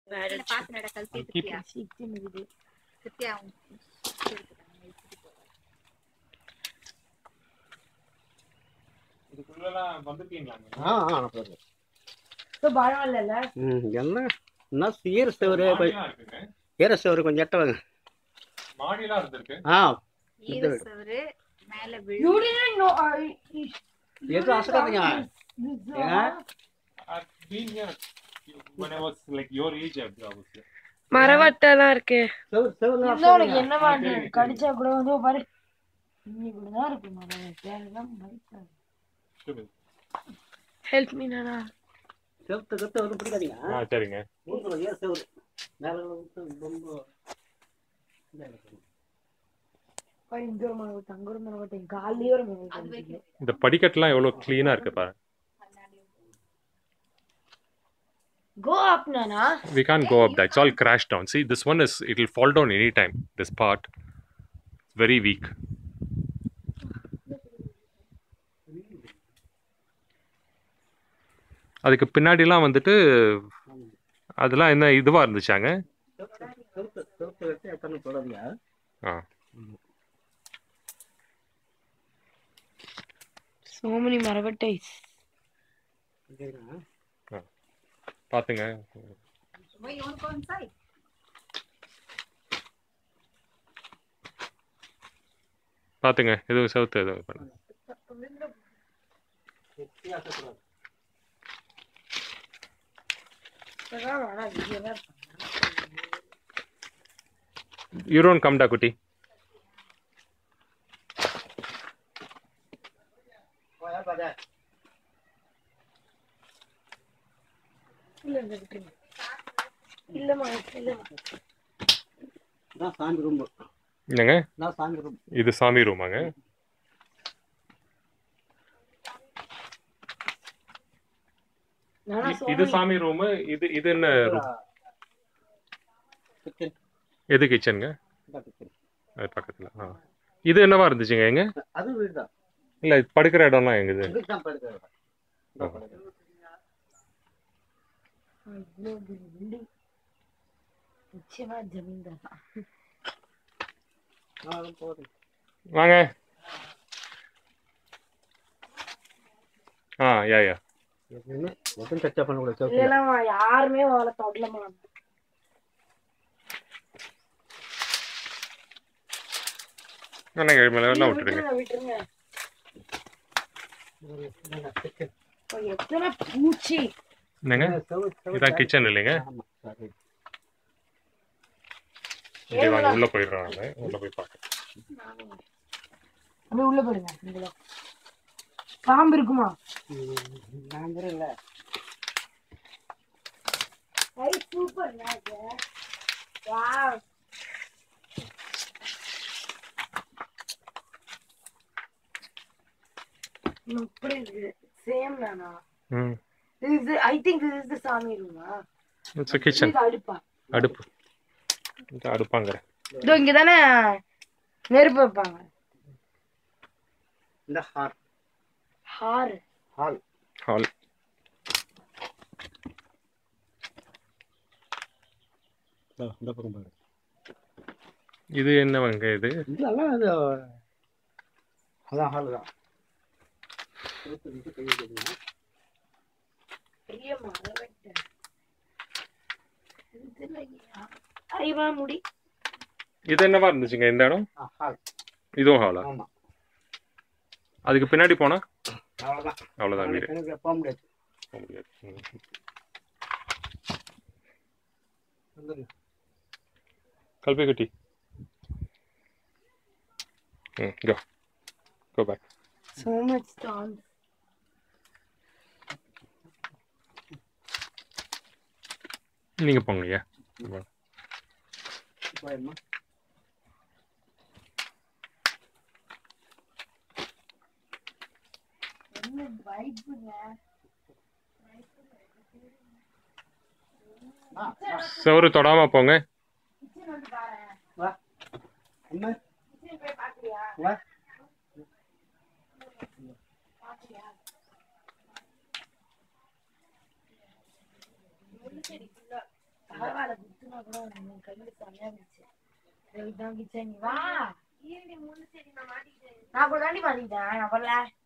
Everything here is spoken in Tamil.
வேற இல்ல, பாத்து நட கல்பி I'll keep திருப்தியா சிக்கன் இருக்குது திருப்தியா அவங்க எடுத்துட்டாங்க, எடுத்துட்டு போறாங்க. இதுக்குள்ளலாம் வந்துட்டீங்களாங்க ஆ ஆ அனுப்புறது இப்போ பரவாயில்ல ம் என்ன என்ன ஈர சவரு மாடிலாம் இருக்குங்க ஈர சவரு கொஞ்சம் எட்ட வாங்க மாடிலாம் இருந்திருக்கு ஆ ஈர சவரு மேல You விழு didn't know. Uh, you, you எதுவும் அசைக்காதீங்க. this, this, ஏங்க? uh, I've been here when I was like your age I was here. மரவட்டெல்லாம் இருக்கு செவரு செவரு இருந்தா உனக்கு என்ன ஆ, மாட்டு சரி, சரி. கடிச்சா கூட வந்து பாரு இன்னி கூட தான் இருக்கு மரம் தேவைதான் மதிக்காது சரி. ஹெல்ப் மீ நானா செவத்து கத்து வந்து பிடிக்காதீங்க ஆ சரிங்க மூணு ஈர சவரு மேல வந்து ரொம்ப இதா இருக்கும். பாரு, இங்க ஒரு மரம் இருக்கு, அங்க ஒரு மரம் இருக்கு, என் கால்லயே ஒரு மரம் அது இருக்கு. வைக்கிறேன் இந்த படிக்கட்டுலாம் எவ்வளவு க்ளீனா இருக்கு பாரு Go up, Nana. we can't go up there it's all crashed down see this one is it will fall down anytime this part very weak அதுக்கு பின்னாடிலாம் வந்துட்டு அதெல்லாம் என்ன இதுவா இருந்துச்சாங்க செவத்து செவத்து செவத்து கட்டு எத்தனை தொடாதீங்க ஆ சோ மெனி மரவட்டைஸ் சரிங்களா? பாத்துங்க Why you want to go inside? பாத்துங்க எதுவும் செவுத்து எதுவும் பண்ணு வித்தியாசப்படாது. இப்பதான் ஆனா வெளியதான் இருப்பாங்க. யூ டோன்ட் கம்டா குட்டி போயா பாரு. இல்ல, இந்த விட்டுருங்க. இல்லம்மா, இல்லம்மா. இதான் சாமி ரூம் என்னங்க இதான் சாமி ரூம் இது சாமி ரூமாங்க நானா இ- இது சோமனி. சாமி ரூம் இது இது என்ன room? கிச்சன் எது கிச்சனுங்க இதான் கிச்சன் அது பக்கத்துல ஆ இது என்னவா இருந்துச்சுங்க எங்க அது வீடு தான் இல்ல படுக்கிற இடம்லாம் எங்குது இதுக்கு தான் படுக்கிறது இதான் படுக்கிறது. இவ்வளவு பெரிய building. நிச்சயமா ஜமீன்தார் தான். ஆ, போதும். வாங்க ஆ யா யா எதுவுமே எதுவும் டச்சப் பண்ணக்கூடாது செவுத்துல. இல்லைன்னா யாருமே அவளை தொடலமா என்னங்க மேல எல்லாம் விட்டுருங்க விட்டுருங்க இதாங்க kitchen. இப்போ எத்தனை பூச்சி என்னங்க செவு- செவு- இதான் கிச்சன் இல்லைங்க ஆமா, சரி. இங்க வாங்க உள்ள போயிடுறோம் நானு உள்ள போய் பார்க்க அப்படியே உள்ள போயிடுங்க நீங்களும் பாம்பு இருக்குமா ம், நான் தெரியல. ஐ சூப்பர் வாவ் இப்படி இருக்கு சேம் தானா ம் இது I think this is the same ரூமா இட்ஸ் கிச்சன் இது அடுப்பா அடுப்பு இது அடுப்பாங்க இதோ இங்க தானே நெருப்பு வைப்பாங்க இந்த ஹார் ஹார் ஹால் ஹால் இந்த பக்கம் பாரு இது என்னவங்க இது இதெல்லாம் அது அதான் ஹால் தான் இருபத்தி நிமிஷம் கை வைக்கிறீங்க. பெரிய மரவட்டை இதுல அறிவா முடி இது என்னவா இருந்துச்சுங்க இந்த இடம் ஆ, ஹால் இதுவும் ஹாலா ஆமா அதுக்கு பின்னாடி போனா அவ்வளோதான் அவ்வளவுதான் வீடு எனக்கு போக முடியாது போக முடியாது ம். வந்துருங்க. கல்பி குட்டி ம் go go back so much storm நீங்க போங்க ஐயா போயிடுமா என்ன வைப்புங்க ஆ, ஆ, செவரு தொடாம போங்க கிச்சன் வந்து பாரு வா என்ன கிச்சன் போய் பாக்குறியா வா பாக்குறியா முள்ளு செடி full ஆ பரவாயில்ல குத்துனா கூட உன் கையில செமையா இருந்துச்சு இதுதான் கிச்சன் நீ வா நான் கூட தாண்டி மாட்டிக்கிட்டேன் நான் வரல